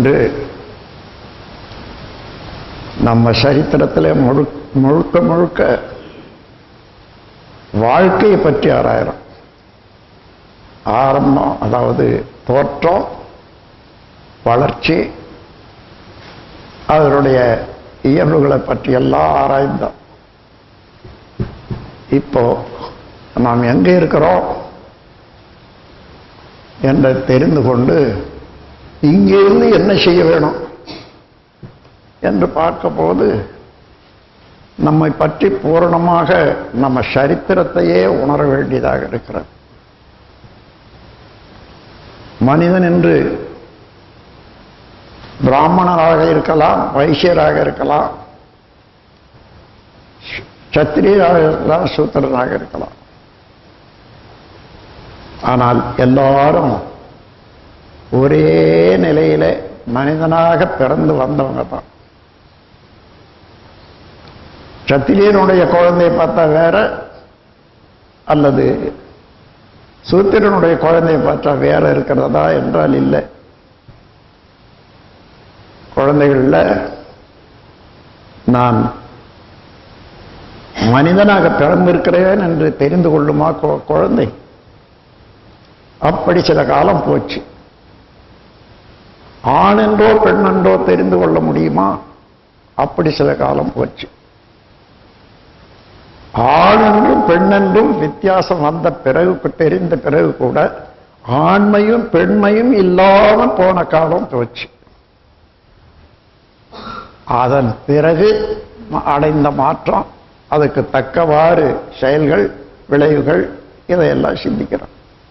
என்று நம்ம சரித்திரத்தில் முழு முழுக்க முழுக்க வாழ்க்கையை பற்றி ஆராயிரம் ஆரம்பம் அதாவது தோற்றம் வளர்ச்சி அதனுடைய இயல்புகளை பற்றி எல்லாம் ஆராய்ந்தோம் இப்போ நாம் எங்கே இருக்கிறோம் என்று தெரிந்து கொண்டு இங்கிருந்து என்ன செய்ய வேணும் என்று பார்க்கும்போது நம்மை பற்றி பூரணமாக நம்ம சரித்திரத்தையே உணர வேண்டியதாக இருக்கிறது மனிதன் என்று பிராமணராக இருக்கலாம் வைசியராக இருக்கலாம் சத்திரியராக இருக்கலாம் சூத்திரனாக இருக்கலாம் ஆனால் எல்லாரும் ஒரே நிலையில மனிதனாக பிறந்து வந்தவங்க தான் சத்திரியனுடைய குழந்தையை பார்த்தா வேற அல்லது சூத்திரனுடைய குழந்தையை பார்த்தா வேற இருக்கிறதா என்றால் இல்லை குழந்தைகள்ல நான் மனிதனாக பிறந்திருக்கிறேன் என்று தெரிந்து கொள்ளுமா கு- குழந்தை அப்படி சில காலம் போச்சு ஆணென்றோ பெண்ணென்றோ தெரிந்து கொள்ள முடியுமா அப்படி சில காலம் போச்சு ஆணென்றும் பெண்ணென்றும் வித்தியாசம் வந்த பிறகு தெரிந்த பிறகு கூட ஆண்மையும் பெண்மையும் இல்லாம போன காலம் போச்சு அதன் பிறகு ம- அடைந்த மாற்றம் அதுக்கு தக்கவாறு செயல்கள் விளைவுகள் இதையெல்லாம் சிந்திக்கிறோம்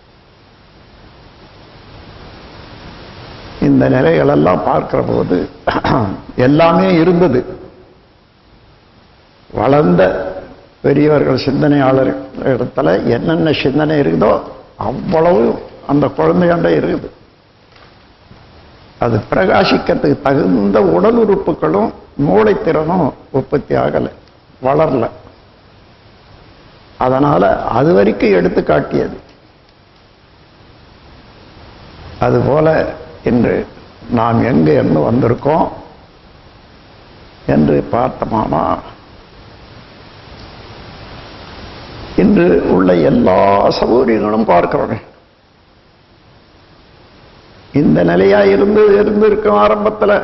இந்த நிலைகளெல்லாம் பார்க்கிற போது எல்லாமே இருந்தது வளர்ந்த பெரியவர்கள் சிந்தனையாளர் இடத்துல என்னென்ன சிந்தனை இருக்குதோ அவ்வளவு அந்த குழந்தைகண்ட இருக்குது அது பிரகாசிக்கிறதுக்கு தகுந்த உடல் உறுப்புகளும் மூளைத்திறனும் உற்பத்தி ஆகலை வளரல அதனால அது வரைக்கும் எடுத்து காட்டியது அதுபோல இன்று நாம் எங்கே இருந்து வந்திருக்கோம் என்று பார்த்தோமானா இன்று உள்ள எல்லா சௌகரியங்களும் பார்க்கிறோமே இந்த நிலையா இருந்து இருந்து இருக்கும் ஆரம்பத்தில்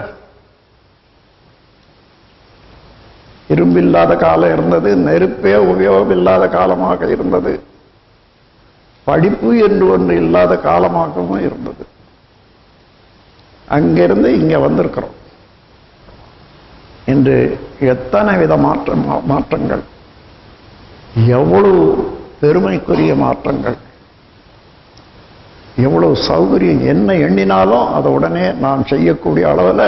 இரும்பு இல்லாத காலம் இருந்தது நெருப்பே உபயோகம் இல்லாத காலமாக இருந்தது படிப்பு என்று ஒன்று இல்லாத காலமாகவும் இருந்தது அங்கிருந்து இங்க வந்திருக்கிறோம் இன்று எத்தனை வித மாற்றம் மாற்றங்கள் எவ்வளவு பெருமைக்குரிய மாற்றங்கள் எவ்வளவு சௌகரியம் என்ன எண்ணினாலும் அதை உடனே நாம் செய்யக்கூடிய அளவில்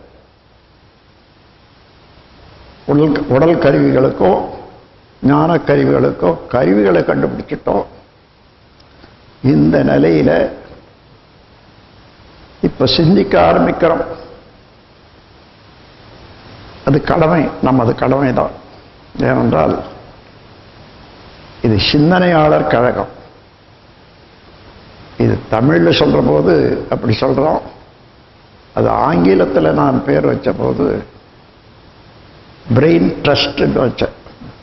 உடல் உடல் கருவிகளுக்கோ ஞான கருவிகளுக்கோ கருவிகளை கண்டுபிடிச்சிட்டோம் இந்த நிலையில இப்ப சிந்திக்க ஆரம்பிக்கிறோம் அது கடமை நமது கடமை தான் ஏனென்றால் இது சிந்தனையாளர் கழகம் இது தமிழ்ல சொல்ற போது அப்படி சொல்றோம் அது ஆங்கிலத்தில் நான் பேர் வச்ச போது பிரெயின் ட்ரஸ்ட் வச்சேன்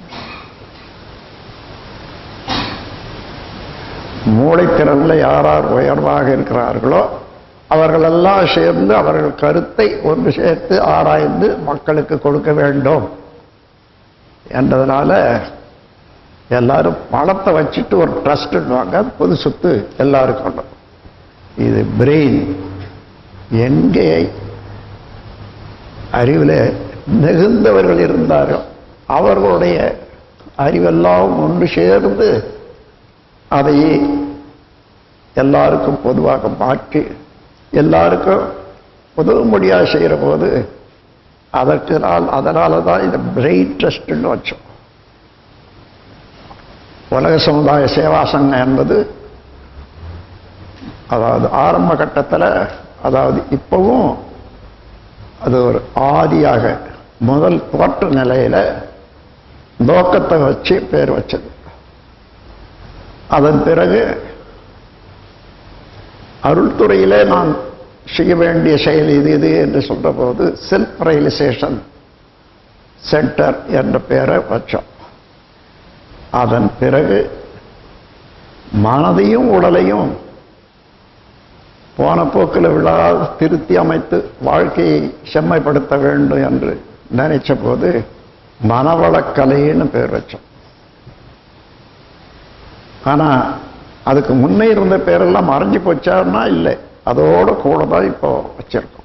மூளைத்திறன்ல யார் யார் உயர்வாக இருக்கிறார்களோ அவர்களெல்லாம் சேர்ந்து அவர்கள் கருத்தை ஒன்று சேர்த்து ஆராய்ந்து மக்களுக்கு கொடுக்க வேண்டும் என்றதுனால எல்லாரும் பணத்தை வச்சுட்டு ஒரு ட்ரஸ்ட்னுவாங்க பொது சொத்து எல்லாருக்கும் உண்டு. இது பிரெயின் எங்கே அறிவில் மிகுந்தவர்கள் இருந்தாரோ அவர்களுடைய அறிவெல்லாம் ஒன்று சேர்ந்து அதை எல்லாருக்கும் பொதுவாக மாற்றி எல்லாருக்கும் உதவும்படியாக செய்கிற போது அதற்கு நான் அதனால தான் இந்த பிரெயின் ட்ரஸ்ட்னு வச்சோம் உலக சமுதாய சேவா சங்கம் என்பது அதாவது ஆரம்ப கட்டத்தில் அதாவது இப்பவும் அது ஒரு ஆதியாக முதல் தோற்ற நிலையில நோக்கத்தை வச்சு பேர் வச்சது அதன் பிறகு அருள்துறையிலே நான் செய்ய வேண்டிய செயல் இது இது என்று சொல்ற போது செல்ஃப் ரியலைசேஷன் சென்டர் என்ற பெயரை வச்சோம் அதன் பிறகு மனதையும் உடலையும் போன போக்கில் விழா திருத்தி அமைத்து வாழ்க்கையை செம்மைப்படுத்த வேண்டும் என்று நினைச்ச போது மனவளக்கலைன்னு பேர் வச்சோம் ஆனா அதுக்கு முன்னே இருந்த பேரெல்லாம் மறைஞ்சு போச்சான்னா இல்லை அதோட கூட தான் இப்போ வச்சிருக்கோம்